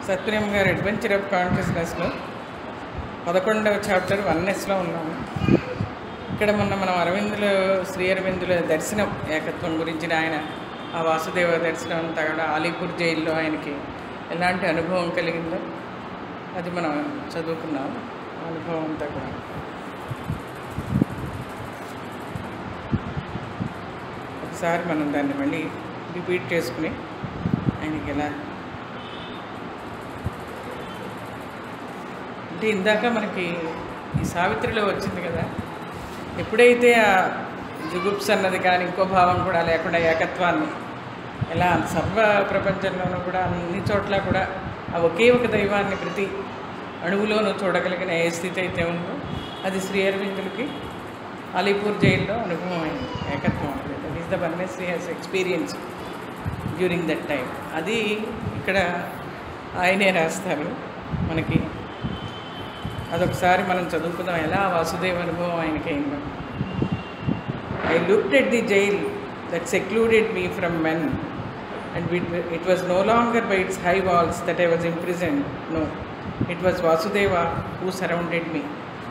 సత్యనారాయణ గారు adventure of కాన్షియస్నెస్లో పదకొండవ chapter వన్నెస్లో ఉన్నాము ఇక్కడ మొన్న మనం అరవిందులో శ్రీ అరవిందుల దర్శనం ఏకత్వం గురించి ఆయన ఆ వాసుదేవ దర్శనం అంతా కూడా అలీపూర్ జైల్లో ఆయనకి ఎలాంటి అనుభవం కలిగిందో అది మనం చదువుకున్నాం ఆ అనుభవం అంతా కూడా ఒకసారి మనం దాన్ని మళ్ళీ రిపీట్ చేసుకుని ఆయనకి ఎలా అంటే ఇందాక మనకి ఈ సావిత్రిలో వచ్చింది కదా ఎప్పుడైతే ఆ జుగుప్స్ అన్నది కానీ ఇంకో భావం కూడా లేకుండా ఏకత్వాన్ని ఎలా సర్వ ప్రపంచంలోనూ కూడా అన్ని చోట్ల కూడా ఆ ఒకే ఒక దైవాన్ని ప్రతి అణువులోనూ చూడగలిగిన ఏ స్థితి అయితే ఉందో అది శ్రీ అరవిందులకి అలీపూర్ జైల్లో అనుభవం అయింది ఏకత్వం అనేది that is the oneness he has experience during that time అది ఇక్కడ ఆయనే రాస్తారు మనకి అదొకసారి మనం చదువుకుందాం ఎలా ఆ వాసుదేవ అనుభవం ఆయనకి అయిందో I looked at the jail that secluded me from men and it was no longer by its high walls that I was imprisoned no it was Vasudeva who surrounded me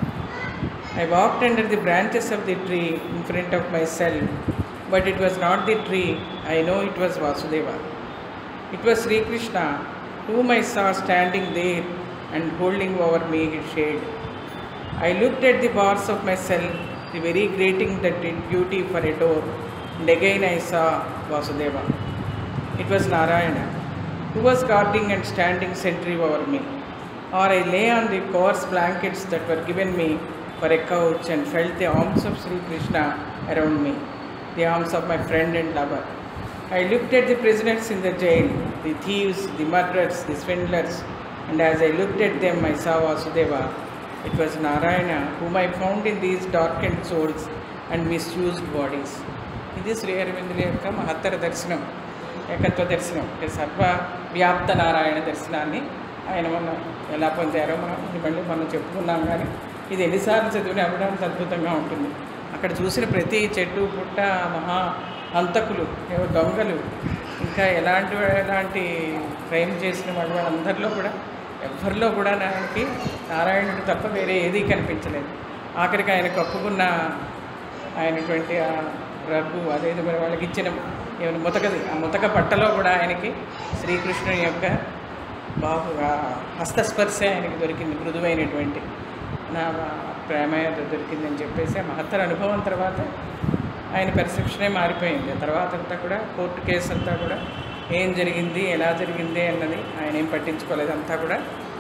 I walked under the branches of the tree in front of my cell, but it was not the tree. I know it was Vasudeva. It was Sri Krishna, whom I saw standing there and holding over me his shade. I looked at the bars of my cell, the very grating that did duty for a door, and again I saw Vasudeva. It was Narayana, who was guarding and standing sentry over me. Or I lay on the coarse blankets that were given me for a couch and felt the arms of Sri Krishna around me, the arms of my friend and lover. I looked at the prisoners in the jail, the thieves, the murderers, the swindlers, and as I looked at them, I saw Vasudeva. It was Narayana, whom I found in these darkened souls and misused bodies. ఇది శ్రీ అరవిందుల యొక్క మహత్తర దర్శనం ఏకత్వ దర్శనం అంటే సర్వ వ్యాప్త నారాయణ దర్శనాన్ని ఆయన మొన్న ఎలా పొందారో మనం ఇది మళ్ళీ మనం చెప్పుకున్నాం కానీ ఇది ఎన్నిసార్లు చదివినా కూడా అంత అద్భుతంగా ఉంటుంది అక్కడ చూసిన ప్రతి చెట్టు పుట్ట మహా హంతకులు ఏవో దొంగలు ఇంకా ఎలాంటి ఎలాంటి క్రైమ్ చేసిన వాళ్ళు వాళ్ళందరిలో కూడా ఎవరిలో కూడా ఆయనకి నారాయణుడు తప్ప వేరే ఏదీ కనిపించలేదు ఆఖరికి ఆయన కప్పుకున్న ఆయనటువంటి ఆ రఘు అదేదో మరి వాళ్ళకి ఇచ్చిన ఏమైనా ముతకది ఆ ముతక పట్టలో కూడా ఆయనకి శ్రీకృష్ణుని యొక్క బాహు ఆ హస్తస్పర్శ ఆయనకి దొరికింది మృదువైనటువంటి నా ప్రేమ దొరికిందని చెప్పేసి ఆ మహత్తర అనుభవం తర్వాత ఆయన పెర్సెప్షనే మారిపోయింది ఆ తర్వాత అంతా కూడా కోర్టు కేసు అంతా కూడా ఏం జరిగింది ఎలా జరిగింది అన్నది ఆయన ఏం పట్టించుకోలేదు అంతా కూడా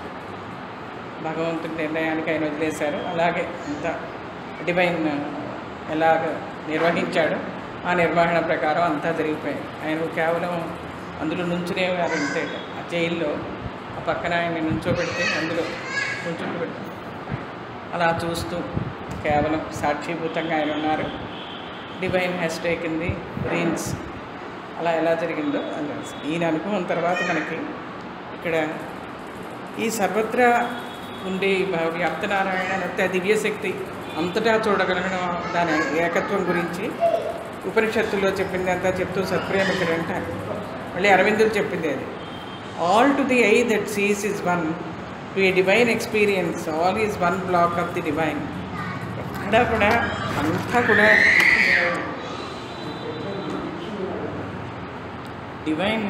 భగవంతుడి నిర్ణయానికి ఆయన వదిలేశారు అలాగే అంత డివైన్ ఎలాగ నిర్వహించాడు ఆ నిర్వహణ ప్రకారం అంతా జరిగిపోయింది ఆయన కేవలం అందులో నుంచునే వారు అంతే ఆ జైల్లో ఆ పక్కన ఆయన్ని నుంచోబెడితే అందులో నుంచోబెట్టి అలా చూస్తూ కేవలం సాక్షిభూతంగా ఆయన ఉన్నారు divine has taking the reins అలా ఎలా జరిగిందో అది తెలుసు. ఈయన అనుభవం తర్వాత మనకి ఇక్కడ ఈ సర్వత్రా ఉండే ఈ భ- వ్యాప్తనారాయణ లేకపోతే ఆ దివ్యశక్తి అంతటా చూడగలగడం దాని ఏకత్వం గురించి ఉపనిషత్తుల్లో చెప్పింది అంతా చెప్తూ సత్ప్రేమికుడు అంటారు మళ్ళీ అరవిందులు చెప్పింది అది all to the eye that sees is one to a divine experience all is one block of the divine ఎక్కడా కూడా అంతా కూడా డివైన్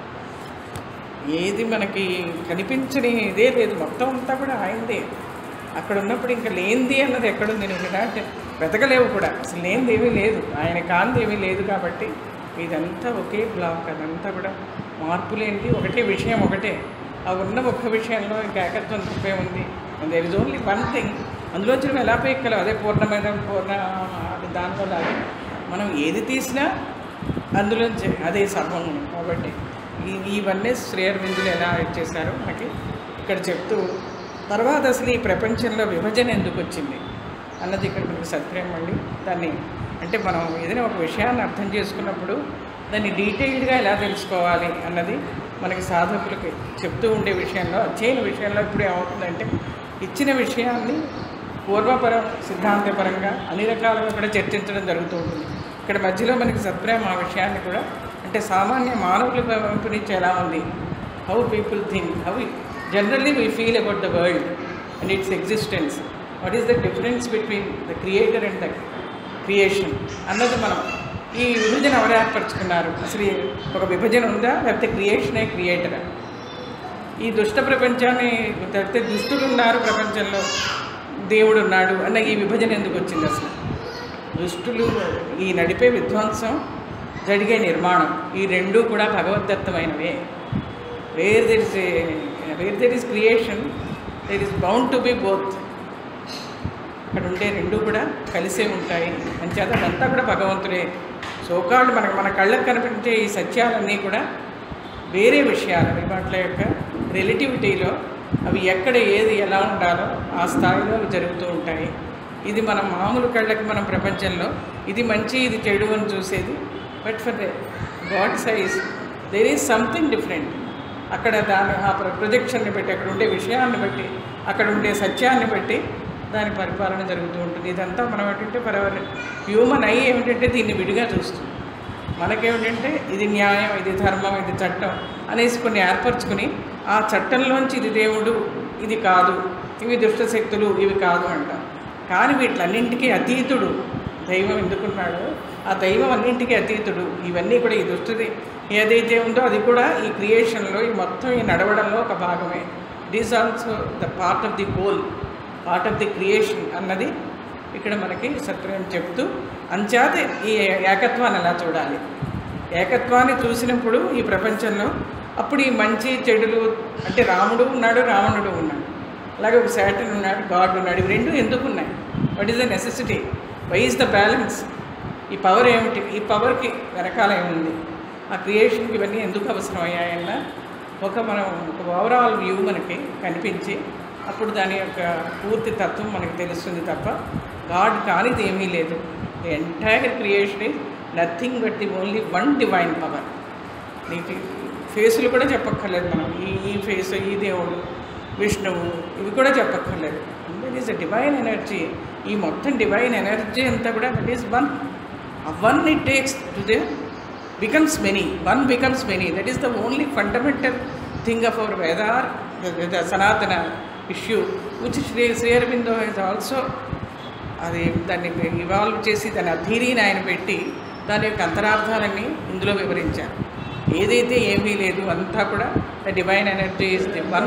ఏది మనకి కనిపించని ఇదే లేదు మొత్తం అంతా కూడా ఆయనదే అక్కడ ఉన్నప్పుడు ఇంకా లేనిది అన్నది ఎక్కడుంది నువ్వు ఇలా అంటే వెతకలేవు కూడా అసలు లేనిది ఏమీ లేదు ఆయన కాంతి ఏమీ లేదు కాబట్టి ఇదంతా ఒకే బ్లాక్ అదంతా కూడా మార్పు లేనిది ఒకటే విషయం ఒకటే ఆ ఉన్న ఒక్క విషయంలో ఇంకా ఏకత్వం తప్పే ఉంది there is only one thing అందులోంచి నువ్వు ఎలా పెక్కలేవు అదే పూర్ణమైన పూర్ణ అది దానిలో లాగా మనం ఏది తీసినా అందులోంచి అదే సర్వం కాబట్టి ఈ ఇవన్నీ శ్రేయర్విందులు ఎలా చేశారో మనకి ఇక్కడ చెప్తూ తర్వాత అసలు ఈ ప్రపంచంలో విభజన ఎందుకు వచ్చింది అన్నది ఇక్కడ మనకి సత్యం మళ్ళీ దాన్ని అంటే మనం ఏదైనా ఒక విషయాన్ని అర్థం చేసుకున్నప్పుడు దాన్ని డీటెయిల్డ్గా ఎలా తెలుసుకోవాలి అన్నది మనకి సాధకులకి చెప్తూ ఉండే విషయంలో అధ్యయన విషయంలో ఇప్పుడు ఏమవుతుందంటే ఇచ్చిన విషయాన్ని పూర్వపర సిద్ధాంతపరంగా అన్ని రకాలుగా కూడా చర్చించడం జరుగుతూ ఉంటుంది ఇక్కడ మధ్యలో మనకి సత్ప్రేమ ఆ విషయాన్ని కూడా అంటే సామాన్య మానవుల వైపు నుంచి ఎలా ఉంది how people think how generally we feel about the world and its existence what is the difference between the creator and the creation అన్నది మనం ఈ విభజన ఎవరు ఏర్పరచుకున్నారు అసలు ఈ ఒక విభజన ఉందా లేకపోతే క్రియేషనే క్రియేటరా ఈ దుష్ట ప్రపంచాన్ని లేకపోతే దుష్టులు ఉన్నారు ప్రపంచంలో దేవుడు ఉన్నాడు అన్న ఈ విభజన ఎందుకు వచ్చింది అసలు దుష్టులు ఈ నడిపే విధ్వంసం జరిగే నిర్మాణం ఈ రెండూ కూడా భగవద్దత్తమైనవే where there is where there is creation there is bound to be both అక్కడ ఉండే రెండు కూడా కలిసే ఉంటాయి అంచేత అదంతా కూడా భగవంతుడే సోకాళ్ళు మనకు మన కళ్ళకు కనిపించే ఈ సత్యాలన్నీ కూడా వేరే విషయాలు అవి వాటి యొక్క రిలేటివిటీలో అవి ఎక్కడ ఏది ఎలా ఉండాలో ఆ స్థాయిలో అవి జరుగుతూ ఉంటాయి ఇది మనం మామూలు కళ్ళకి మనం ప్రపంచంలో ఇది మంచి ఇది చెడు అని చూసేది but for the God's eyes there is something different అక్కడ దాని ఆ ప్రొజెక్షన్ని బట్టి అక్కడ ఉండే విషయాన్ని బట్టి అక్కడ ఉండే సత్యాన్ని బట్టి దాని పరిపాలన జరుగుతూ ఉంటుంది ఇదంతా మనం ఏంటంటే పరవర్ హ్యూమన్ అయ్యి ఏమిటంటే దీన్ని విడిగా చూస్తుంది మనకేమిటంటే ఇది న్యాయం ఇది ధర్మం ఇది చట్టం అనేసి కొన్ని ఏర్పరచుకుని ఆ చట్టంలోంచి ఇది దేవుడు ఇది కాదు ఇవి దుష్ట శక్తులు ఇవి కాదు అంటాం కానీ వీటిలన్నింటికీ అతీతుడు దైవం ఎందుకున్నాడో ఆ దైవం అన్నింటికీ అతీతుడు ఇవన్నీ కూడా ఈ దుష్టది ఏదైతే ఉందో అది కూడా ఈ క్రియేషన్లో ఈ మొత్తం ఈ నడవడంలో ఒక భాగమే this also the part of the whole part of the creation అన్నది ఇక్కడ మనకి సత్యం చెప్తూ అంచేత ఈ ఏకత్వాన్ని ఎలా చూడాలి ఏకత్వాన్ని చూసినప్పుడు ఈ ప్రపంచంలో అప్పుడు ఈ మంచి చెడులు అంటే రాముడు ఉన్నాడు రావణుడు ఉన్నాడు అలాగే ఒక శాటన్ ఉన్నాడు గాడ్ ఉన్నాడు ఇవి రెండు ఎందుకు ఉన్నాయి what is the necessity why is the balance ఈ పవర్ ఏమిటి ఈ పవర్కి వెనకాల ఏముంది ఆ క్రియేషన్కి ఇవన్నీ ఎందుకు అవసరం అయ్యాయన్న ఒక మనం ఒక ఓవరాల్ వ్యూ మనకి కనిపించి అప్పుడు దాని యొక్క పూర్తి తత్వం మనకి తెలుస్తుంది తప్ప గాడ్ కానిది ఏమీ లేదు the entire creation is nothing but the only one divine power నీకు ఫేసులు కూడా చెప్పక్కర్లేదు మనం ఈ ఈ ఫేస్ ఈ దేవుడు విష్ణువు ఇవి కూడా చెప్పక్కర్లేదు that is a divine energy ఈ మొత్తం డివైన్ ఎనర్జీ అంతా కూడా that is one one it takes to they becomes many one becomes many that is the only fundamental thing of our vedar the, the, the sanatana issue which Sri Sri Aurobindo has also అది దాన్ని evolve చేసి దాని అధీరీని ఆయన పెట్టి దాని యొక్క అంతరార్థాలన్నీ ఇందులో వివరించారు ఏదైతే ఏమీ లేదు అంతా కూడా the divine energy is the one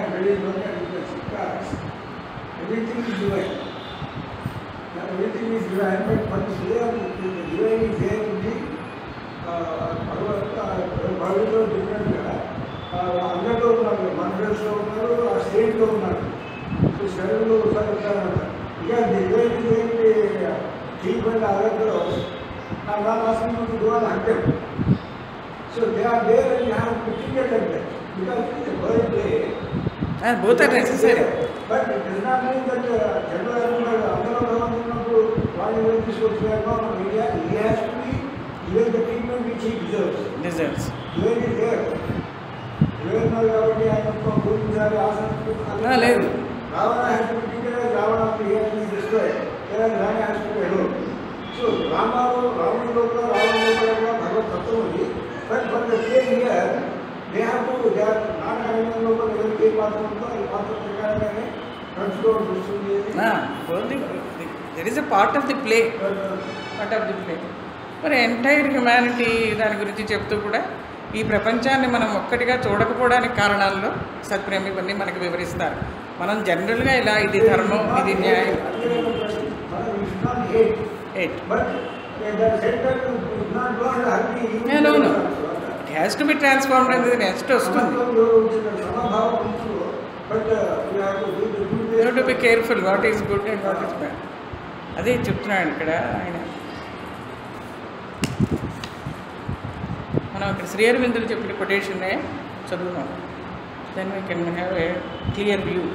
Everything is divine. Now, Everything is divine, but what is there, the divine is there in the భగవద్లో డిఫరెంట్గా అందరిలో ఉన్నారు మండల్స్లో ఉన్నారు ఆ స్టేట్లో ఉన్నారు సో శరీరంలో ఒకసారి ఉంటారన్నమాట ఇక డివైన్ ఏంటి ట్రీట్మెంట్ అదర్లో నా ఆస్కింగ్ టు డూ అని అంటే so they are there and you have to think at అంటే because it's world play both are necessary but it is not mean that general అనుకున్నాడు అందరూ భగవంతుడు ఉన్నప్పుడు వాళ్ళు ఏం తీసుకొచ్చారో ఇండియా ఈ has to be given the treatment which he deserves deserves given is there given ఉన్నారు కాబట్టి ఆయన పూజించాలి ఆ, ఆసనం లేదు. Ravana has to be Ravana destroy Ravana has to be alone so రామాలో రావణులో కూడా రావణులో కూడా భగవత్ తత్వం ఉంది but but the play here they have to they are not రంగంలో కూడా ఎవరికి ఏ పాత్ర ఉందో ఈ పాత్ర ప్రకారంగానే నడుచుకోవాల్సి వస్తుంది there is a part of the play part of the play మరి ఎంటైర్ హ్యుమానిటీ దాని గురించి చెప్తూ కూడా ఈ ప్రపంచాన్ని మనం ఒక్కటిగా చూడకపోవడానికి కారణాల్లో సత్ప్రేమ ఇవన్నీ మనకి వివరిస్తారు మనం జనరల్గా ఇలా ఇది ధర్మం ఇది న్యాయం eight but that center is not going happy Yeah, no, no. It has to be transformed అనేది నెక్స్ట్ వస్తుంది you to be careful what is good and what is bad అదే చెప్తున్నాడు ఇక్కడ ఆయన మనం ఇక్కడ శ్రీ అరవిందులు చెప్పిన కొటేషన్నే చదువుదాం then we can have a clear view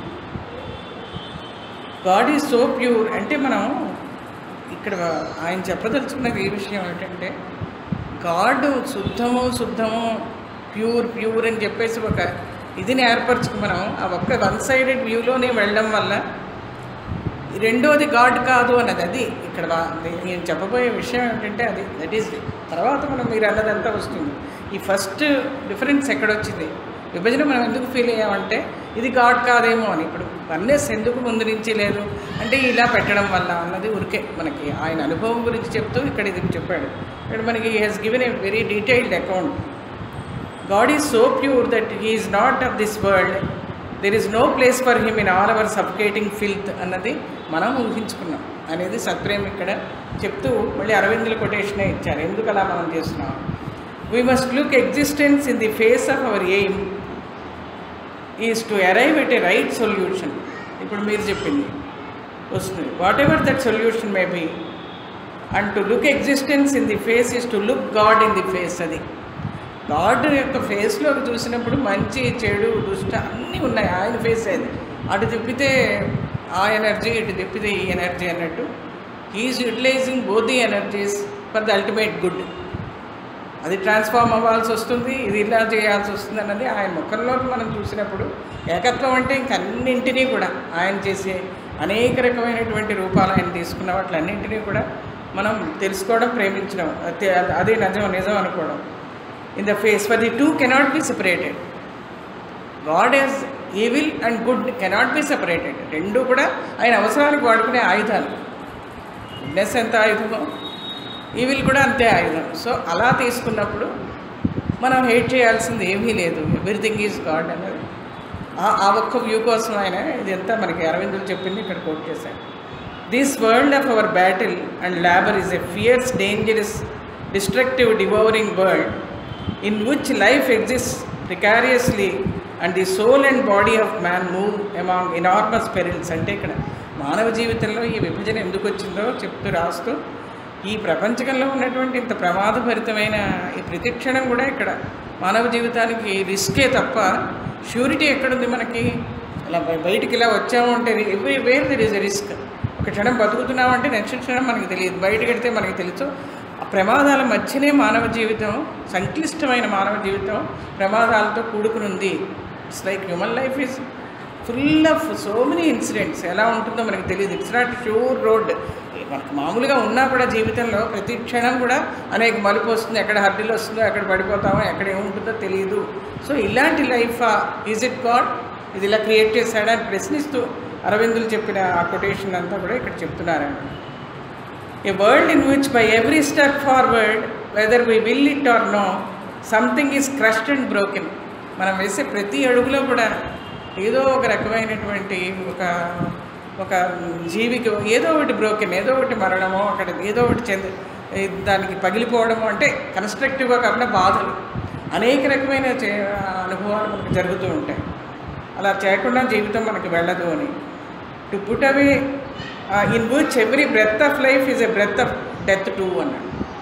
God is so pure అంటే మనం ఇక్కడ ఆయన చెప్పదలుచుకున్నది ఏ విషయం ఏంటంటే గాడ్ శుద్ధము శుద్ధము ప్యూర్ ప్యూర్ అని చెప్పేసి ఒక ఇదిని ఏర్పరచుకు మనం ఆ ఒక్క వన్ సైడెడ్ వ్యూలోనే వెళ్ళడం వల్ల రెండోది గాడ్ కాదు అన్నది అది ఇక్కడ వా- నేను చెప్పబోయే విషయం ఏంటంటే అది దట్ ఈస్ తర్వాత మనం మీరు అన్నదంతా వస్తుంది ఈ ఫస్ట్ డిఫరెన్స్ ఎక్కడొచ్చింది విభజన మనం ఎందుకు ఫీల్ అయ్యామంటే ఇది గాడ్ కాదేమో అని ఇప్పుడు వన్నెస్ ఎందుకు ముందు నుంచి లేదు అంటే ఇలా పెట్టడం వల్ల అన్నది ఉరికే మనకి ఆయన అనుభవం గురించి చెప్తూ ఇక్కడ ఇది చెప్పాడు ఇక్కడ మనకి he's given a very detailed account God is so pure that he is not of this world there is no place for him in all our suffocating filth అన్నది మనం ఊహించుకున్నాం అనేది సత్ప్రేమ్ ఇక్కడ చెప్తూ మళ్ళీ అరవిందుల కొటేషనే ఇచ్చారు ఎందుకు అలా మనం చేస్తున్నాం we must look existence in the face of our aim is to arrive at a right solution ఇప్పుడు మీరు చెప్పింది వస్తుంది whatever that solution may be and to look existence in the face is to look God in the face అది God యొక్క ఫేస్లోకి చూసినప్పుడు మంచి చెడు దుష్ట అన్నీ ఉన్నాయి ఆయన ఫేస్ అది అటు తిప్పితే ఆ ఎనర్జీ ఇటు తిప్పితే ఈ ఎనర్జీ అన్నట్టు he is utilizing both the energies for the ultimate good అది ట్రాన్స్ఫార్మ్ అవ్వాల్సి వస్తుంది ఇది ఇలా చేయాల్సి వస్తుంది అన్నది ఆయన ముఖంలోకి మనం చూసినప్పుడు ఏకత్వం అంటే ఇంక అన్నింటినీ కూడా ఆయన చేసే అనేక రకమైనటువంటి రూపాలు ఆయన తీసుకున్న వాటిలన్నింటినీ కూడా మనం తెలుసుకోవడం ప్రేమించడం అదే అదే నిజం నిజం అనుకోవడం in the face for the two cannot be separated god is evil and good cannot be separated రెండు కూడా ఆయన అవసరానికి వాడుకునే ఆయుధాలు గుడ్నెస్ ఎంత ఆయుధమో ఈవిల్ కూడా అంతే ఆయుధం సో అలా తీసుకున్నప్పుడు మనం హేట్ చేయాల్సింది ఏమీ లేదు ఎవ్రీథింగ్ ఈజ్ గాడ్ అన్నది ఆ- ఆ ఒక్క వ్యూ కోసం ఆయన ఇదంతా మనకి అరవిందులు చెప్పింది ఇక్కడ కోట్ చేశాడు this world of our battle and labour is a fierce dangerous destructive devouring world in which life exist precariously and the soul and body of man move among enormous perils అంటే ఇక్కడ మానవ జీవితంలో ఈ విభజన ఎందుకు వచ్చిందో చెప్తూ రాస్తూ ఈ ప్రపంచకంలో ఉన్నటువంటి ఇంత ప్రమాదభరితమైన ఈ ప్రతిక్షణం కూడా ఇక్కడ మానవ జీవితానికి రిస్కే తప్ప ష్యూరిటీ ఎక్కడుంది మనకి ఇలా బయ- బయటికి ఇలా వచ్చాము అంటే everywhere there is a risk ఒక క్షణం బతుకుతున్నామంటే నెక్స్ట్ క్షణం మనకి తెలియదు బయటకు వెళ్తే మనకి తెలుసు ఆ ప్రమాదాల మధ్యనే మానవ జీవితం సంక్లిష్టమైన మానవ జీవితం ప్రమాదాలతో కూడుకుని ఉంది it's like human life is full of so many incidents ఎలా ఉంటుందో మనకి తెలియదు ఇట్స్ నాట్ షూర్ రోడ్ మనకు మామూలుగా ఉన్నా కూడా జీవితంలో ప్రతి క్షణం కూడా అనేక మలుపు వస్తుంది ఎక్కడ హర్డిల్ వస్తుందో ఎక్కడ పడిపోతామో ఎక్కడ ఏముంటుందో తెలియదు సో ఇలాంటి లైఫ్ ఈజ్ ఇట్ గాడ్ ఇది ఇలా క్రియేట్ చేశాడా అని ప్రశ్నిస్తూ అరవిందులు చెప్పిన ఆ కొటేషన్ అంతా కూడా ఇక్కడ చెప్తున్నారండి A world in which by every step forward, whether we will it or no, something is crushed and broken. మనం వేసే ప్రతి అడుగులో కూడా ఏదో ఒక రకమైనటువంటి ఒక ఒక జీవికి ఏదో ఒకటి బ్రోకెన్ ఏదో ఒకటి మరణమో అక్కడ ఏదో ఒకటి చెంది దానికి పగిలిపోవడము అంటే కన్స్ట్రక్టివ్గా కాకుండా బాధలు అనేక రకమైన చే- అనుభవాలు మనకు జరుగుతూ ఉంటాయి అలా చేయకుండా జీవితం మనకి వెళ్ళదు అని to put away in which every breath of life is a breath of death too అన్నాడు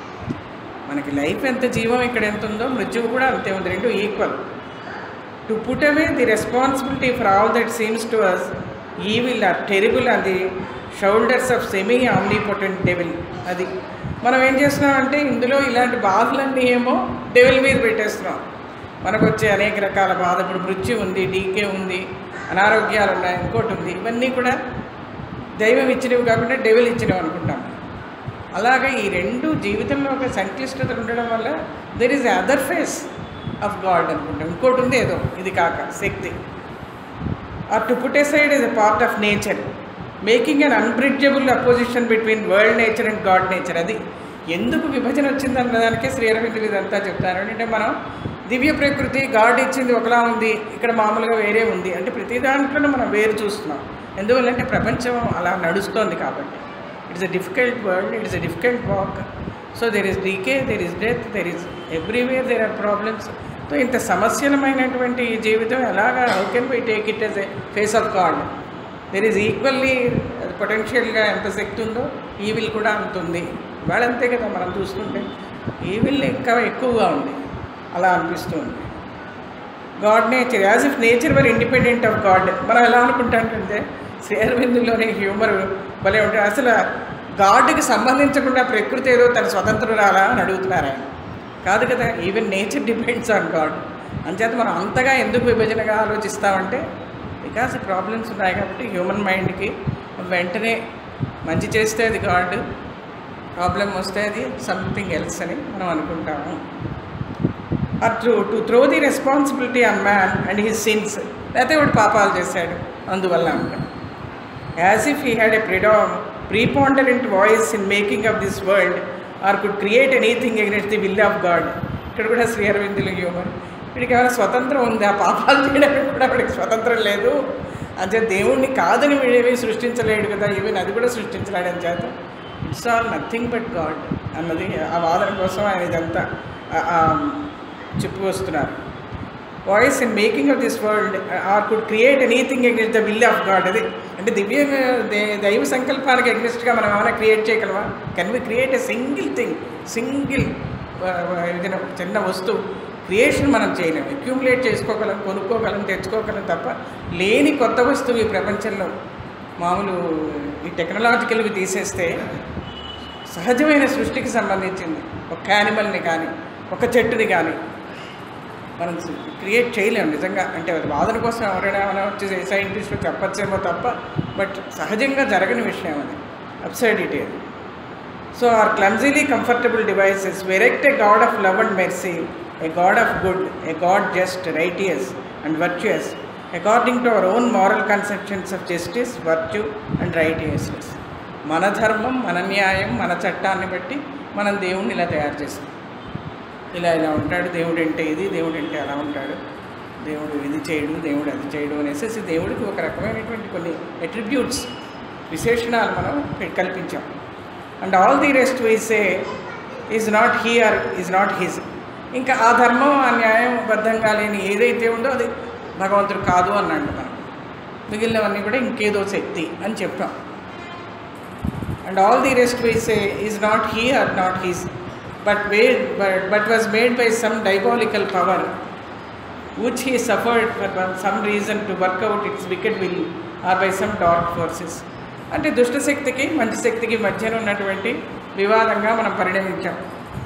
మనకి లైఫ్ ఎంత జీవం ఇక్కడ ఎంత ఉందో మృత్యువు కూడా అంతే ఉంది రెండు equal to put away the responsibility for all that seems to us evil or terrible on the shoulders of semi omnipotent devil అది మనం ఏం చేస్తున్నామంటే ఇందులో ఇలాంటి బాధలన్నీ ఏమో డెవిల్ మీద పెట్టేస్తున్నాం మనకు వచ్చే అనేక రకాల బాధ ఇప్పుడు మృత్యు ఉంది డీకే ఉంది అనారోగ్యాలు ఉన్నాయి ఇంకోటి ఉంది ఇవన్నీ కూడా దైవం ఇచ్చినవి కాకుండా డెవిల్ ఇచ్చినవి అనుకుంటాం అలాగే ఈ రెండు జీవితంలో ఒక సంక్లిష్టతలు ఉండడం వల్ల there is other face of god అనుకుంటాం ఇంకోటి ఉంది ఏదో ఇది కాక శక్తి or to put side is a part of nature making an unbridgeable opposition between world nature and god nature అది ఎందుకు విభజన వచ్చిందన్న దానికే శ్రీ అరవిందులు ఇదంతా చెప్తారు అంటే మనం దివ్య ప్రకృతి గాడ్ ఇచ్చింది ఒకలా ఉంది ఇక్కడ మామూలుగా వేరే ఉంది అంటే ప్రతి దాంట్లోనూ మనం వేరు చూస్తున్నాం ఎందువల్లంటే ప్రపంచం అలా నడుస్తోంది కాబట్టి it's a difficult world it's a difficult walk so there is decay there is death there is everywhere there are problems so ఇంత సమస్యలమైనటువంటి ఈ జీవితం ఎలాగా how can by take it as a face of god there is equally పొటెన్షియల్గా ఎంత శక్తి ఉందో evil కూడా అంత ఉంది ఇవాళ అంతే కదా మనం చూస్తుంటే ఈవిల్ ఇంకా ఎక్కువగా ఉంది అలా అనిపిస్తుంది god nature as if nature were independent of god మనం ఎలా అనుకుంటాంటే శ్రీ అరవిందులోని హ్యూమర్ భలే ఉంటుంది అసలు గాడ్కి సంబంధించకుండా ప్రకృతి ఏదో తన స్వతంత్రురాలా అని అడుగుతున్నారు ఆయన కాదు కదా even nature depends on god అంచేత మనం అంతగా ఎందుకు విభజనగా ఆలోచిస్తామంటే బికాస్ ప్రాబ్లమ్స్ ఉన్నాయి కాబట్టి హ్యూమన్ మైండ్కి వెంటనే మంచి చేస్తే అది గాడ్ ప్రాబ్లం వస్తే అది సంథింగ్ ఎల్స్ అని మనం అనుకుంటాము or to to throw the responsibility on man and his sins లేకపోతే వాడు పాపాలు చేశాడు అందువల్ల అంటాం as if he had a ప్రిడా preponderant voice in making of this world or could create anything against the will of god ఇక్కడ కూడా Shri అరవిందులు humour వీడికి ఏమైనా స్వతంత్రం ఉంది ఆ పాపాలు చేయడానికి కూడా వాడికి స్వతంత్రం లేదు అంటే దేవుణ్ణి కాదని వీడేవి సృష్టించలేడు కదా ఈవెన్ అది కూడా సృష్టించలేడని చేత it's all nothing but god అన్నది ఆ వాదన కోసం ఆయన ఇదంతా ఆ- ఆ చెప్పుకొస్తున్నారు voice in making of this world or could create anything against the will of god అది అంటే దివ్య దే- దైవ సంకల్పానికి అగెన్స్ట్గా మనం ఏమైనా క్రియేట్ చేయగలమా can we create a single thing single ఏదైనా ఒక చిన్న వస్తువు క్రియేషన్ మనం చేయలేము అక్యూములేట్ చేసుకోగలం కొనుక్కోగలం తెచ్చుకోగలం తప్ప లేని కొత్త వస్తువు ఈ ప్రపంచంలో మామూలు ఈ టెక్నాలజికల్వి తీసేస్తే సహజమైన సృష్టికి సంబంధించింది ఒక యానిమల్ని కానీ ఒక చెట్టుని కానీ మనం క్రియేట్ చేయలేము నిజంగా అంటే అది వాదన కోసం ఎవరైనా ఏమైనా వచ్చి సైంటిస్టులు చెప్పచ్చేమో తప్ప బట్ సహజంగా జరగని విషయం అది అబ్సైడిటీ అది so or clumsily comfortable devices erect a god of love and mercy a god of good a god just righteous and virtuous according to our own moral conceptions of justice virtue and righteousness మన ధర్మం మన న్యాయం మన చట్టాన్ని బట్టి మనం దేవుణ్ణి ఇలా తయారు చేస్తాం ఇలా ఇలా ఉంటాడు దేవుడు అంటే ఇది దేవుడు అంటే అలా ఉంటాడు దేవుడు ఇది చేయడు దేవుడు అది చేయడు అనేసి దేవుడికి ఒక రకమైనటువంటి కొన్ని అట్రిబ్యూట్స్ విశేషణాలు మనం పె- కల్పించాం and all the rest we say is not here is not his ఇంకా ఆ ధర్మం ఆ న్యాయం బద్ధంగా లేని ఏదైతే ఉందో అది భగవంతుడు కాదు అన్నాడు మనం మిగిలినవన్నీ కూడా ఇంకేదో శక్తి అని చెప్పాం and all the rest we say is not he or not his but made but, but was made by some diabolical power which he suffered for some reason to work out its wicked will or by some dark forces అంటే దుష్ట శక్తికి మంచి శక్తికి మధ్యన ఉన్నటువంటి వివాదంగా మనం పరిణమించాం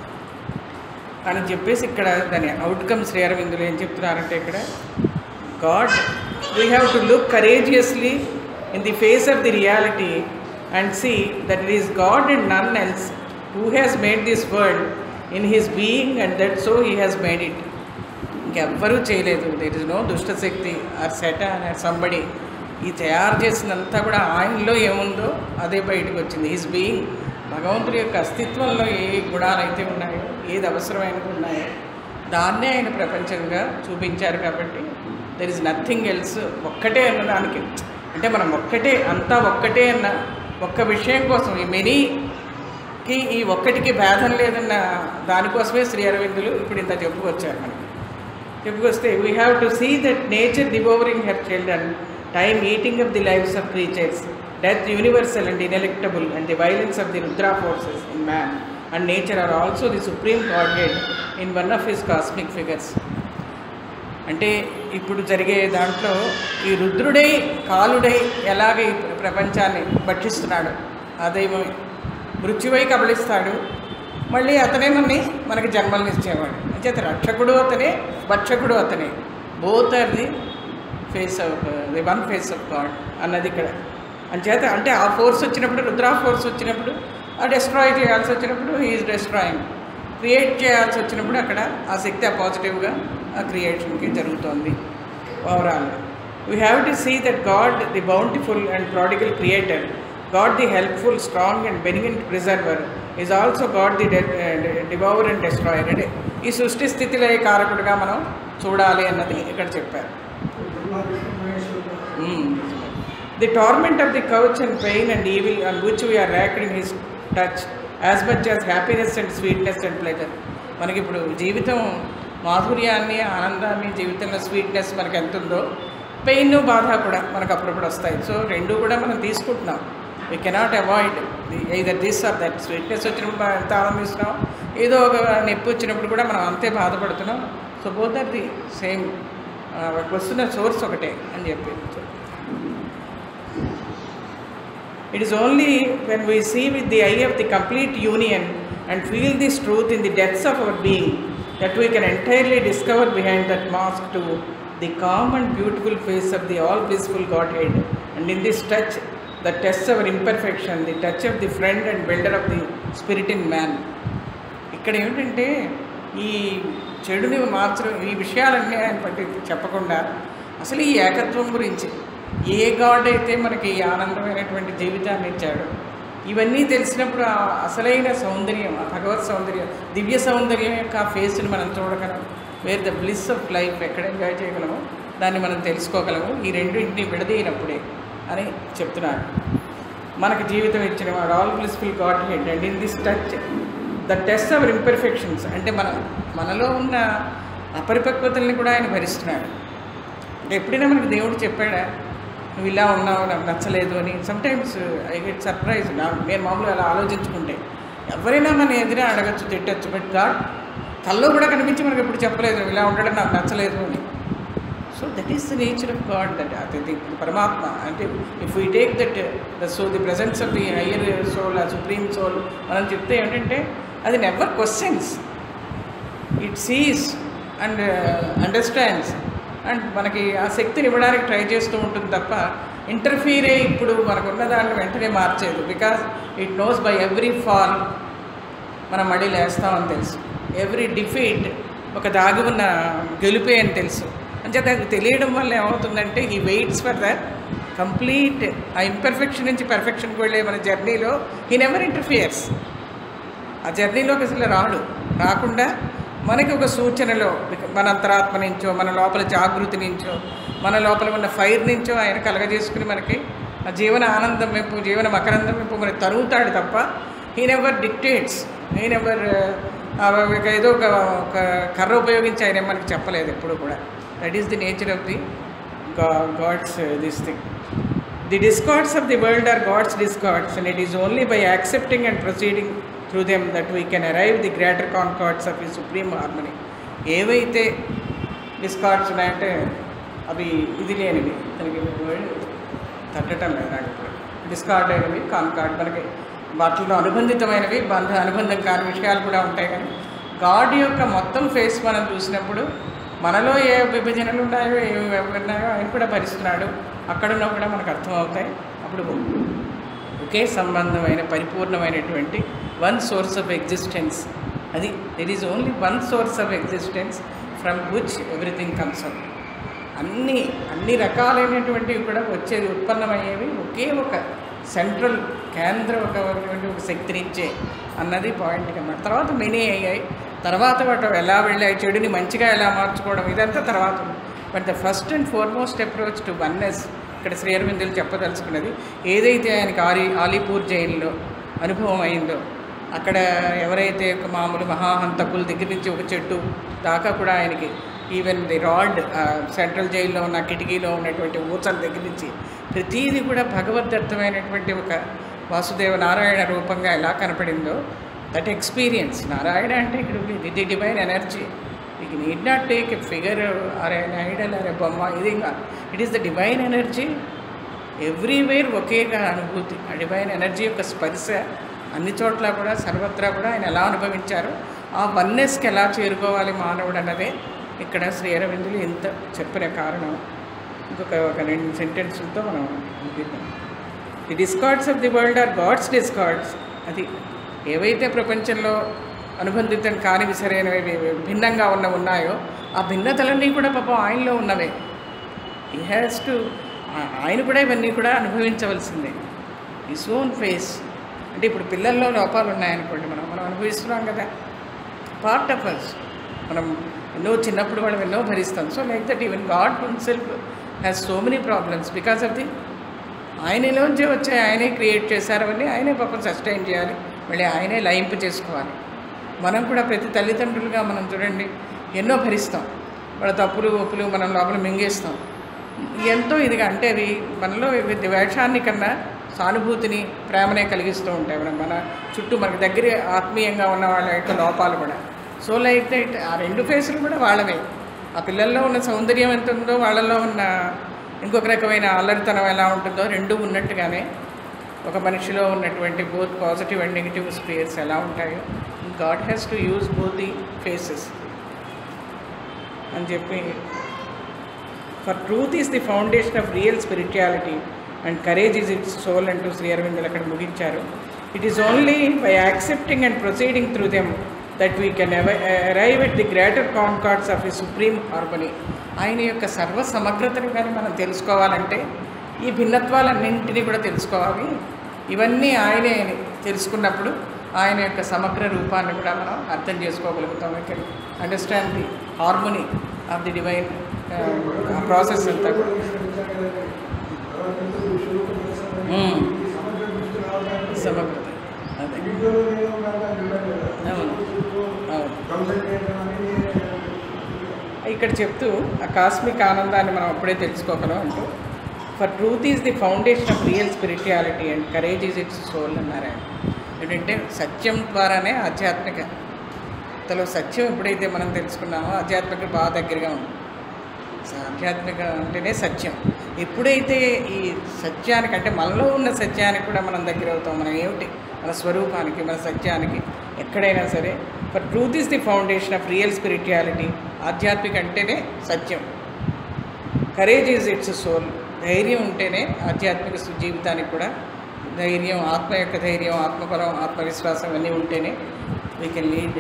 అని చెప్పేసి ఇక్కడ దాని అవుట్కమ్ శ్రీ అరవిందులు ఏం చెప్తున్నారంటే ఇక్కడ god we have to look courageously in the face of the reality and see that it is god and none else who has made this world in his being and that so he has made it ఇంకెవ్వరూ చేయలేదు there is no దుష్టశక్తి or సెట or somebody ఈ తయారు చేసినంతా కూడా ఆయనలో ఏముందో అదే బయటకు వచ్చింది ఈజ్ బీయింగ్ భగవంతుడి యొక్క అస్తిత్వంలో ఏ గుణాలు అయితే ఉన్నాయో ఏది అవసరమైనది ఉన్నాయో దాన్నే ఆయన ప్రపంచంగా చూపించారు కాబట్టి దెర్ ఇస్ నథింగ్ ఎల్స్ ఒక్కటే అన్నదానికి అంటే మనం ఒక్కటే అంతా ఒక్కటే అన్న ఒక్క విషయం కోసం ఈ మెనీకి ఈ ఒక్కటికి భేదం లేదన్న దానికోసమే శ్రీ అరవిందులు ఇప్పుడు ఇంత చెప్పుకొచ్చారు మనకి చెప్పుకొస్తే we have to see that nature devouring her children time eating of the lives of creatures death universal and ineluctable and the violence of the Rudra forces in man and nature are also the supreme godhead in one of his cosmic figures అంటే ఇప్పుడు జరిగే దాంట్లో ఈ రుద్రుడై కాలుడై ఎలాగ ఈ ప్రపంచాన్ని భక్షిస్తున్నాడు అదే మృత్యువై కబళిస్తాడు మళ్ళీ అతనే మనని మనకి జన్మల్ని ఇచ్చేవాడు అంచేత రక్షకుడు అతనే భక్షకుడు అతనే both are the face of the one face of god అన్నది ఇక్కడ అంచేత అంటే ఆ ఫోర్స్ వచ్చినప్పుడు రుద్రా ఫోర్స్ వచ్చినప్పుడు ఆ డెస్ట్రాయ్ చేయాల్సి వచ్చినప్పుడు ఈజ్ డెస్ట్రాయింగ్ క్రియేట్ చేయాల్సి వచ్చినప్పుడు అక్కడ ఆ శక్తి ఆ పాజిటివ్గా ఆ క్రియేషన్కి జరుగుతోంది overall we have to see that god the bountiful and prodigal creator god the helpful strong and benignant preserver is also god the devour and destroyer అంటే ఈ సృష్టి స్థితిలో కారకుడుగా మనం చూడాలి అన్నది ఇక్కడ చెప్పారు the torment of the couch and pain and evil and which we are racked in his touch as much as happiness and sweetness and pleasure మనకి ఇప్పుడు జీవితం మాధుర్యాన్ని ఆనందాన్ని జీవితంలో స్వీట్నెస్ మనకి ఎంత ఉందో పెయిన్ బాధ కూడా మనకు అప్పుడప్పుడు వస్తాయి సో రెండు కూడా మనం తీసుకుంటున్నాం we cannot avoid either this or that sweetness వచ్చినప్పుడు మనం ఎంత ఆనందిస్తున్నాం ఏదో ఒక నొప్పి వచ్చినప్పుడు కూడా మనం అంతే బాధపడుతున్నాం so both are the same వస్తున్న సోర్స్ ఒకటే అని చెప్పి It is only when we see with the eye of the complete union and feel this truth in the depths of our being that we can entirely discover behind that mask to the calm and beautiful face of the all blissful Godhead. And in this touch, that tests our imperfection, the touch of the friend and builder of the spirit in man. ఇక్కడ ఏమిటంటే ఈ చెడుని మార్చడం ఈ విషయాలన్నీ ఆయన పట్టి చెప్పకుండా అసలు ఈ ఏకత్వం గురించి ఏ గాడ్ అయితే మనకి ఈ ఆనందమైనటువంటి జీవితాన్ని ఇచ్చాడో ఇవన్నీ తెలిసినప్పుడు ఆ అసలైన సౌందర్యం ఆ భగవత్ సౌందర్యం దివ్య సౌందర్యం యొక్క ఆ ఫేస్ని మనం చూడగలం where the bliss of life ఎక్కడ ఎంజాయ్ చేయగలమో దాన్ని మనం తెలుసుకోగలము ఈ రెండింటిని విడదీయనప్పుడే అని చెప్తున్నాను మనకు జీవితం ఇచ్చిన వాడు all blissful godhead and in this touch the test our imperfections అంటే మన మనలో ఉన్న అపరిపక్వతల్ని కూడా ఆయన భరిస్తున్నాడు అంటే ఎప్పుడైనా మనకి దేవుడు చెప్పాడా నువ్వు ఇలా ఉన్నావు నాకు నచ్చలేదు అని సమ్టైమ్స్ ఐ గెట్ సర్ప్రైజ్ నా నేను మామూలుగా అలా ఆలోచించుకుంటే ఎవరైనా మన ఎదురే అడగచ్చు తిట్టచ్చు బట్ గాడ్ కల్లో కూడా కనిపించి మనకు ఎప్పుడు చెప్పలేదు నువ్వు ఇలా ఉండడం నాకు నచ్చలేదు అని so that is the nature of god that అది పరమాత్మ అంటే if we take that the so the presence of the higher soul ఆ సుప్రీం సోల్ మనం చెప్తే ఏంటంటే అది never questions it sees and understands and మనకి ఆ శక్తిని ఇవ్వడానికి ట్రై చేస్తూ ఉంటుంది తప్ప ఇంటర్ఫీర్ అయ్యి ఇప్పుడు మనకున్న దాన్ని వెంటనే మార్చేది because it knows by every fall మనం మళ్ళీ లేస్తామని తెలుసు ఎవ్రీ డిఫీట్ ఒక దాగి ఉన్న గెలుపే అని తెలుసు అంచేత అది తెలియడం వల్ల ఏమవుతుందంటే ఈ వెయిట్స్ ఫర్ దట్ కంప్లీట్ ఆ ఇంపర్ఫెక్షన్ నుంచి పర్ఫెక్షన్కి వెళ్ళే మన జర్నీలో ఈ నెవర్ ఇంటర్ఫియర్స్ ఆ జర్నీలోకి అసలు రాడు రాకుండా మనకి ఒక సూచనలో మన అంతరాత్మ నుంచో మన లోపల జాగృతి నుంచో మన లోపల ఉన్న ఫైర్ నుంచో ఆయన కలగజేసుకుని మనకి ఆ జీవన ఆనందం మెప్పు జీవన మకరందం మెప్పు మనకి తరుగుతాడు తప్ప he never dictates he never ఏదో ఒక ఒక కర్ర ఉపయోగించి ఆయన మనకి చెప్పలేదు ఎప్పుడు కూడా that is the nature of the gods this thing The discords of the world are God's discords, and it is only by accepting and proceeding through them that we can arrive the greater concords of His supreme harmony. ఏవైతే discords ఉన్నాయంటే అవి ఇది లేనివి దానికి word తట్టడం లేదు నాకు ఇప్పుడు discard అయినవి కాన్కార్డ్ మనకి వాటిలో అనుబంధితమైనవి బంధ అనుబంధం కాని విషయాలు కూడా ఉంటాయి కానీ గాడ్ యొక్క మొత్తం ఫేస్ మనం చూసినప్పుడు మనలో ఏ విభజనలు ఉన్నాయో ఏవి ఉన్నాయో ఆయన కూడా భరిస్తున్నాడు అక్కడున్నా కూడా మనకు అర్థమవుతాయి అప్పుడు ఒకే సంబంధమైన పరిపూర్ణమైనటువంటి వన్ సోర్స్ ఆఫ్ ఎగ్జిస్టెన్స్ అది it is only one source of existence from which everything comes out అన్ని అన్ని రకాలైనటువంటివి కూడా వచ్చేది ఉత్పన్నమయ్యేవి ఒకే ఒక సెంట్రల్ కేంద్ర ఒక ఒక శక్తి నుంచే అన్నది పాయింట్ అన్నమాట తర్వాత మెనీ అయ్యాయి తర్వాత వాటి ఎలా వెళ్ళాయి చెడుని మంచిగా ఎలా మార్చుకోవడం ఇదంతా తర్వాత but the first and foremost approach to oneness ఇక్కడ శ్రీ అరవిందులు చెప్పదలుచుకున్నది ఏదైతే ఆయనకి ఆలి ఆలీపూర్ జైల్లో అనుభవం అయిందో అక్కడ ఎవరైతే ఒక మామూలు మహాహంతకుల దగ్గర నుంచి ఒక చెట్టు దాకా కూడా ఆయనకి ఈవెన్ ది రాడ్ సెంట్రల్ జైల్లో ఉన్న కిటికీలో ఉన్నటువంటి ఊచల దగ్గర నుంచి ప్రతీది కూడా భగవద్దత్తమైనటువంటి ఒక వాసుదేవ నారాయణ రూపంగా ఎలా కనపడిందో దట్ ఎక్స్పీరియన్స్ నారాయణ అంటే ఇక్కడ ఇది divine energy you need not take a figure or an idol or a బొమ్మ ఇది it is the divine energy everywhere ఒకేగా అనుభూతి ఆ డివైన్ ఎనర్జీ యొక్క స్పర్శ అన్ని చోట్ల కూడా సర్వత్రా కూడా ఆయన ఎలా అనుభవించారు ఆ వన్నెస్కి ఎలా చేరుకోవాలి మానవుడు అన్నదే ఇక్కడ శ్రీ అరవిందులు ఎంత చెప్పిన కారణం ఇంకొక ఒక రెండు సెంటెన్సులతో మనం ముగిద్దాం the discords of the world are god's discords అది ఏవైతే ప్రపంచంలో అనుబంధితం కానివి సరైనవి భిన్నంగా ఉన్న ఉన్నాయో ఆ భిన్నతలన్నీ కూడా పాపం ఆయనలో ఉన్నవే ఈ హ్యాస్ టు ఆయన కూడా ఇవన్నీ కూడా అనుభవించవలసిందే ఈ ఓన్ ఫేస్ అంటే ఇప్పుడు పిల్లల్లో లోపాలు ఉన్నాయనుకోండి మనం మనం అనుభవిస్తున్నాం కదా పార్ట్ ఆఫ్ అస్ మనం ఎన్నో చిన్నప్పుడు మనం ఎన్నో భరిస్తాం so like that even god himself has so many problems because of the ఆయనలోంచే వచ్చే ఆయనే క్రియేట్ చేశారు అవన్నీ ఆయనే పాపం సస్టైన్ చేయాలి మళ్ళీ ఆయనే లయింపు చేసుకోవాలి మనం కూడా ప్రతి తల్లిదండ్రులుగా మనం చూడండి ఎన్నో భరిస్తాం వాళ్ళ తప్పులు ఒప్పులు మనం లోపల మింగేస్తాం ఎంతో ఇదిగా అంటే అవి మనలో ద్వేషాన్ని కన్నా సానుభూతిని ప్రేమనే కలిగిస్తూ ఉంటాయి మనం మన చుట్టూ మనకి దగ్గర ఆత్మీయంగా ఉన్న వాళ్ళ యొక్క లోపాలు కూడా సో లైక్ దట్ ఆ రెండు ఫేసులు కూడా వాళ్ళవే ఆ పిల్లల్లో ఉన్న సౌందర్యం ఎంత ఉందో వాళ్ళలో ఉన్న ఇంకొక రకమైన అల్లరితనం ఎలా ఉంటుందో రెండు ఉన్నట్టుగానే ఒక మనిషిలో ఉన్నటువంటి both positive and negative spheres ఎలా ఉంటాయో god has to use both the faces అని చెప్పి for truth is the foundation of real spirituality and courage is its soul అంటూ శ్రీ అరవిందులు అక్కడ ముగించారు it is only by accepting and proceeding through them that we can arrive at the greater concords of a supreme harmony ఆయన యొక్క సర్వ సమగ్రతను కానీ మనం తెలుసుకోవాలంటే ఈ భిన్నత్వాలన్నింటినీ కూడా తెలుసుకోవాలి ఇవన్నీ ఆయనే అని తెలుసుకున్నప్పుడు ఆయన యొక్క సమగ్ర రూపాన్ని కూడా మనం అర్థం చేసుకోగలుగుతాం we can understand the harmony of the divine process అంతా కూడా మ్మ్. సమగ్రత అదే అవును. అవును. ఇక్కడ చెప్తూ ఆ కాస్మిక్ ఆనందాన్ని మనం అప్పుడే తెలుసుకోగలం అంటూ for truth is the foundation of real spirituality and courage is its soul అన్నారు ఆయన ఏంటంటే సత్యం ద్వారానే ఆధ్యాత్మిక తలో సత్యం ఎప్పుడైతే మనం తెలుసుకున్నామో ఆధ్యాత్మిక బాగా దగ్గరగా ఉంది ఆధ్యాత్మిక అంటేనే సత్యం ఎప్పుడైతే ఈ సత్యానికి అంటే మనలో ఉన్న సత్యానికి కూడా మనం దగ్గర అవుతాం మనం ఏమిటి మన స్వరూపానికి మన సత్యానికి ఎక్కడైనా సరే for truth is the foundation of real spirituality ఆధ్యాత్మిక అంటేనే సత్యం కరేజ్ ఈజ్ ఇట్స్ సోల్ ధైర్యం ఉంటేనే ఆధ్యాత్మిక సు- జీవితానికి కూడా ధైర్యం ఆత్మ యొక్క ధైర్యం ఆత్మబలం ఆత్మవిశ్వాసం ఇవన్నీ ఉంటేనే we can lead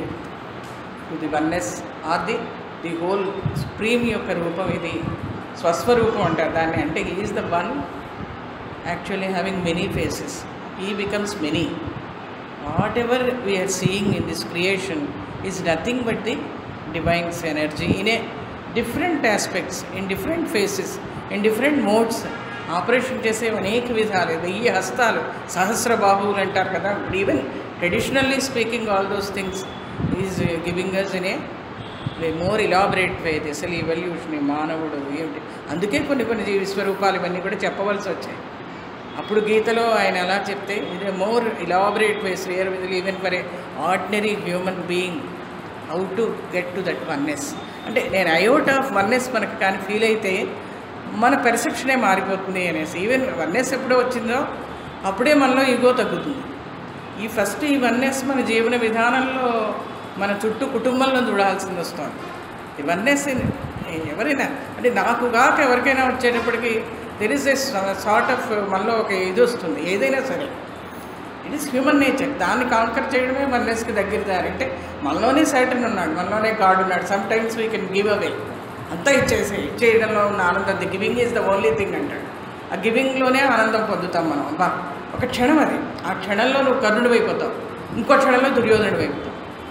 to the oneness or the the whole supreme యొక్క రూపం ఇది స్వస్వరూపం అంటారు దాన్ని అంటే is the one actually having many faces ఈ becomes many whatever we are seeing in this creation is nothing but the divine's energy in a different aspects in different faces in different modes operation చేసే అనేక విధాలు వెయ్యి హస్తాలు సహస్ర బాహువులు అంటారు కదా even traditionally speaking all those things is giving us in a more elaborate way అసలు ఎవల్యూషన్ మానవుడు ఏమిటి అందుకే కొన్ని కొన్ని జీవి స్వరూపాలు ఇవన్నీ కూడా చెప్పవలసి వచ్చాయి అప్పుడు గీతలో ఆయన ఎలా చెప్తే ఇది మోర్ ఇలాబరేట్ వే శ్రేయర్ విధులు even for a ordinary human being how to get to that oneness అంటే నేను అయోట్ ఆఫ్ వన్నెస్ మనకు కానీ ఫీల్ అయితే మన పెర్సెప్షనే మారిపోతుంది అనేసి ఈవెన్ వన్నెస్ ఎప్పుడో వచ్చిందో అప్పుడే మనలో ఈగో తగ్గుతుంది ఈ ఫస్ట్ ఈ వన్నెస్ మన జీవన విధానంలో మన చుట్టూ కుటుంబంలో చూడాల్సింది వస్తుంది ఈ వన్నెస్ ఎవరైనా అంటే నాకు కాక ఎవరికైనా వచ్చేటప్పటికి there is a sort of మనలో ఒక ఇది వస్తుంది ఏదైనా సరే ఇట్ ఈస్ హ్యూమన్ నేచర్ దాన్ని కాంకర్ చేయడమే వన్నెస్కి దగ్గర దారి అంటే మనలోనే సైటన్ ఉన్నాడు మనలోనే గాడ్ ఉన్నాడు sometimes we can give away అంతా ఇచ్చేసి ఇచ్చేయడంలో ఉన్న ఆనందం the giving is the only thing అంటాడు ఆ గివింగ్లోనే ఆనందం పొందుతాం మనం అబ్బా ఒక క్షణం అది ఆ క్షణంలో నువ్వు కర్ణుడు అయిపోతావు ఇంకో క్షణంలో దుర్యోధనుడు అయిపోతావు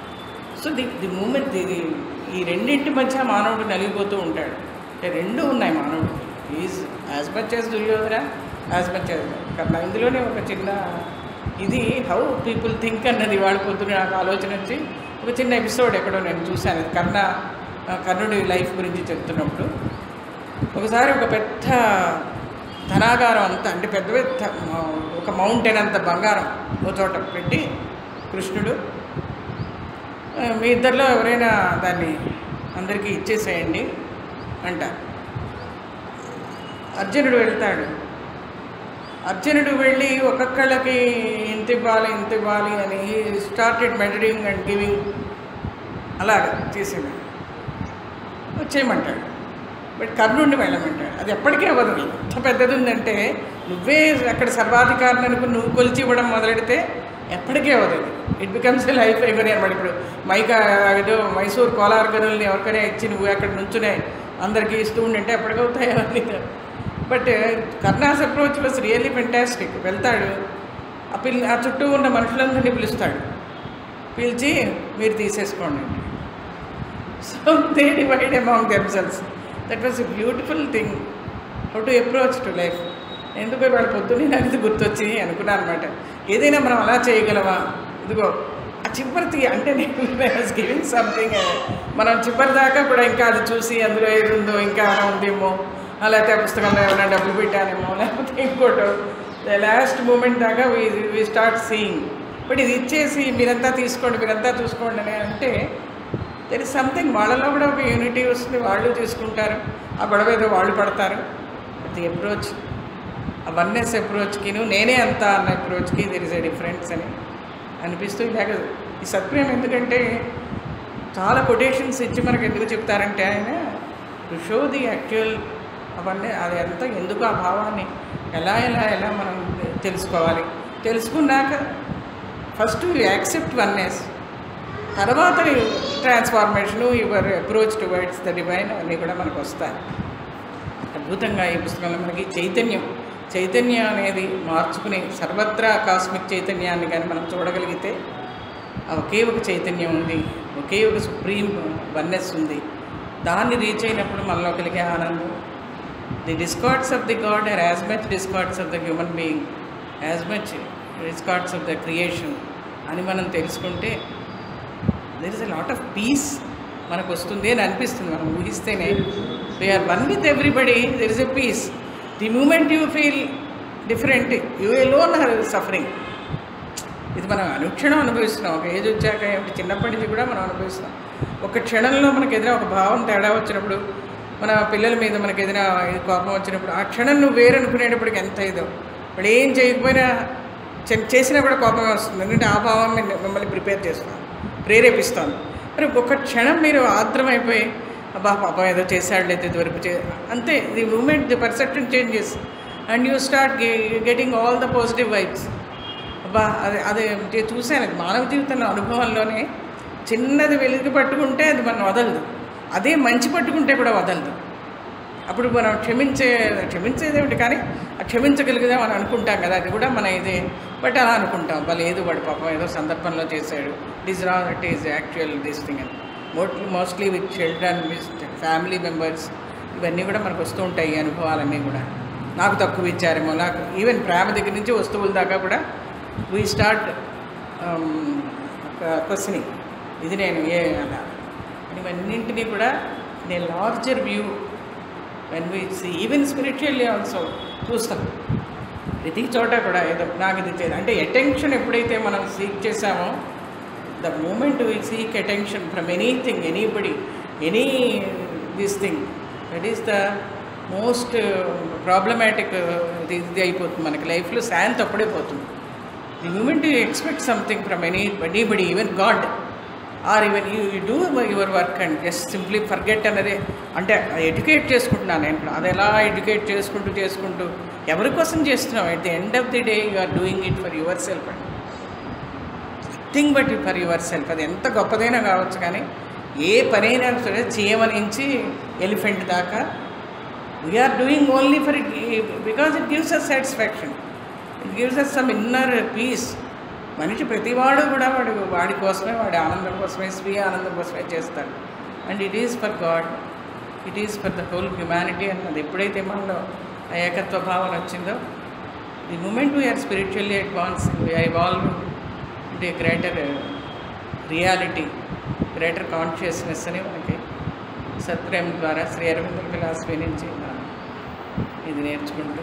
so the the moment the ఈ రెండింటి మధ్య మానవుడు నలిగిపోతూ ఉంటాడు అంటే రెండు ఉన్నాయి మానవుడు is as much as Duryodhana as much as Karna ఇందులోనే ఒక చిన్న ఇది హౌ పీపుల్ థింక్ అన్నది వాడు పొద్దున నాకు ఆలోచన వచ్చి ఒక చిన్న ఎపిసోడ్ ఎక్కడో నేను చూశాను అది కర్ణ ఆ కర్ణుడి లైఫ్ గురించి చెప్తున్నప్పుడు ఒకసారి ఒక పెద్ద ధనాగారం అంతా అంటే పెద్ద పెద్ద ఆ, ఒక మౌంటైన్ అంత బంగారం ఒక చోట పెట్టి కృష్ణుడు ఆ, మీ ఇద్దరిలో ఎవరైనా దాన్ని అందరికీ ఇచ్చేసేయండి అంటారు అర్జునుడు వెళ్తాడు అర్జునుడు వెళ్ళి ఒక్కొక్కళ్ళకి ఇంత ఇవ్వాలి ఇంత ఇవ్వాలి అని స్టార్టెడ్ మెడరింగ్ అండ్ గివింగ్ అలాగ చేసాడు వచ్చేయమంటాడు బట్ కర్ణుడిని వెళ్ళమంటాడు అది ఎప్పటికీ అవ్వదు ఎంత పెద్దది ఉందంటే నువ్వే అక్కడ సర్వాధికారిని అనుకుని నువ్వు కొలిచి ఇవ్వడం మొదలెడితే ఎప్పటికీ అవ్వదు అది ఇట్ బికమ్స్ ఏ లైఫ్ ఎవరి అనమాట ఇప్పుడు మైకా ఏదో మైసూర్ కోలార్ గనుల్ని ఎవరికైనా ఇచ్చి నువ్వు అక్కడ నుంచునే అందరికీ ఇస్తూ ఉండంటే ఎప్పటికవుతాయి అవన్నీ but Karna's approach was really fantastic వెళ్తాడు ఆ పిల్ల ఆ చుట్టూ ఉన్న మనుషులందరినీ పిలుస్తాడు పిలిచి మీరు తీసేసుకోండి so they divide among themselves that was a beautiful thing how to approach to life ఎందుకో వాళ్ళ పొద్దున్నే నాకు ఇది గుర్తొచ్చి అనుకున్నాను అనమాట ఏదైనా మనం అలా చేయగలమా ఇదిగో ఆ చివరి అంటే నేను గివింగ్ సంథింగ్ మనం చివరి దాకా కూడా ఇంకా అది చూసి అందులో ఏది ఉందో ఇంకా ఏమైనా ఉందేమో ఆ, లేకపోతే ఆ పుస్తకంలో ఏమైనా డబ్బులు పెట్టానేమో లేకపోతే ఇంకోటో లాస్ట్ మూమెంట్ దాకా వి స్టార్ట్ సీయింగ్ బట్ ఇది ఇచ్చేసి మీరంతా తీసుకోండి మీరంతా చూసుకోండి అని అంటే దెర్ ఇస్ సంథింగ్ వాళ్ళలో కూడా ఒక యూనిటీ వస్తుంది వాళ్ళు తీసుకుంటారు ఆ గొడవ ఏదో వాళ్ళు పడతారు ది అప్రోచ్ ఆ వన్నెస్ అప్రోచ్కి నేనే అంత అన్న అప్రోచ్కి దెర్ ఇస్ ఎ డిఫరెన్స్ అని అనిపిస్తూ ఇలాగ ఈ సత్ప్రేమ ఎందుకంటే చాలా కొటేషన్స్ ఇచ్చి మనకు ఎందుకు చెప్తారంటే ఆయన టు షో ది యాక్చువల్ అవన్నీ అది అంతా ఎందుకు ఆ భావాన్ని ఎలా ఎలా ఎలా మనం తెలుసుకోవాలి తెలుసుకున్నాక ఫస్ట్ యూ యాక్సెప్ట్ వన్నెస్ తర్వాత transformation your approach towards the divine అన్నీ కూడా మనకు వస్తాయి అద్భుతంగా ఈ పుస్తకంలో మనకి చైతన్యం చైతన్యం అనేది మార్చుకుని సర్వత్రా కాస్మిక్ చైతన్యాన్ని కానీ మనం చూడగలిగితే ఆ ఒకే ఒక చైతన్యం ఉంది ఒకే ఒక సుప్రీం వన్నెస్ ఉంది దాన్ని రీచ్ అయినప్పుడు మనలో కలిగే ఆనందం the discords of the God or as much discords of the human being as much discords of the creation అని మనం తెలుసుకుంటే there is a lot of peace మనకు వస్తుంది అని అనిపిస్తుంది మనం ఊహిస్తేనే we are one with everybody there is a peace the moment you feel different you alone her suffering ఇది మనం అనుక్షణం అనుభవిస్తున్నాం ఒక ఏజ్ వచ్చాక ఏమిటి చిన్నప్పటి నుంచి కూడా మనం అనుభవిస్తున్నాం ఒక క్షణంలో మనకి ఏదైనా ఒక భావం తేడా వచ్చినప్పుడు మన పిల్లల మీద మనకి ఏదైనా ఇది కోపం వచ్చినప్పుడు ఆ క్షణం నువ్వు వేరనుకునేటప్పటికి ఎంత ఇదో ఇప్పుడు ఏం చేయకపోయినా చే- చేసినా కూడా కోపమే వస్తుంది ఎందుకంటే ఆ భావం మిమ్మ- మిమ్మల్ని ప్రిపేర్ చేస్తాను ప్రేరేపిస్తాను మరి ఒక క్షణం మీరు ఆర్ద్రమైపోయి అబ్బా పాపం ఏదో చేశాడు ఇది వరకు చే అంతే the moment the perception changes and you start getting all the positive vibes అబ్బా అది అదే నేను చూశాను అది మానవ జీవితంలో అనుభవంలోనే చిన్నది వెలుగు పట్టుకుంటే అది మనం వదలదు అదే మంచి పట్టుకుంటే కూడా వదలదు అప్పుడు మనం క్షమించే క్షమించేదేమిటి కానీ ఆ క్షమించగలిగిదాం అని అనుకుంటాం కదా అది కూడా మన ఇదే బట్ అలా అనుకుంటాం అబ్బా లేదు వాడు పాపం ఏదో సందర్భంలో చేశాడు it is not it is actual this thing అని mostly mostly with children with family members ఇవన్నీ కూడా మనకు వస్తూ ఉంటాయి ఈ అనుభవాలన్నీ కూడా నాకు తక్కువ ఇచ్చారేమో నాకు ఈవెన్ ప్రేమ దగ్గర నుంచి వస్తువుల దాకా కూడా వీ స్టార్ట్ క్వశ్చనింగ్ ఇది నేను ఏ అలా ఇవన్నింటినీ కూడా నేను larger view when we see even spiritually also చూస్తాం ప్రతి చోట కూడా ఏదో నాకు ఇది చేయాలి అంటే అటెన్షన్ ఎప్పుడైతే మనం సీక్ చేసామో the moment we seek attention from anything anybody any this thing that is the most problematic ఇది ఇది అయిపోతుంది మనకి లైఫ్లో శాంతి అప్పుడే పోతుంది the moment you expect something from any anybody even God or even you you do your work and just simply forget అన్నదే అంటే ఎడ్యుకేట్ చేసుకుంటున్నాను నేను ఇప్పుడు అది ఎలా ఎడ్యుకేట్ చేసుకుంటూ చేసుకుంటూ ఎవరి కోసం చేస్తున్నాం at the end of the day you are doing it for yourself అండి thing but for yourself అది ఎంత గొప్పదైనా కావచ్చు కానీ ఏ పనైనా సరే చీమ నుంచి ఎలిఫెంట్ దాకా we are doing only for it because it gives us satisfaction it gives us some inner peace మనిషి ప్రతివాడు కూడా వాడు వాడి కోసమే వాడి ఆనందం కోసమే స్వీయ ఆనందం కోసమే చేస్తాడు and it is for God it is for the whole humanity అన్నది ఎప్పుడైతే మనలో ఆ ఏకత్వ భావన వచ్చిందో the moment we are spiritually advance we are evolve to a greater reality greater consciousness అని మనకి సత్ప్రేమ ద్వారా శ్రీ అరవింద ఫిలాసఫీ నుంచి మనం ఇది నేర్చుకుంటూ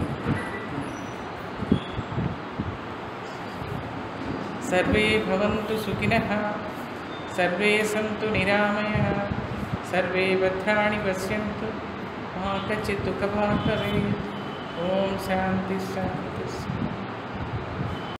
సర్వే భవంతు సుఖినః సర్వే సంతు నిరామయः సర్వే భద్రాణి పశ్యంతు మా కచిత్ దుఃఖభాగ్ భవేత్ ఓం శాంతి శాంతి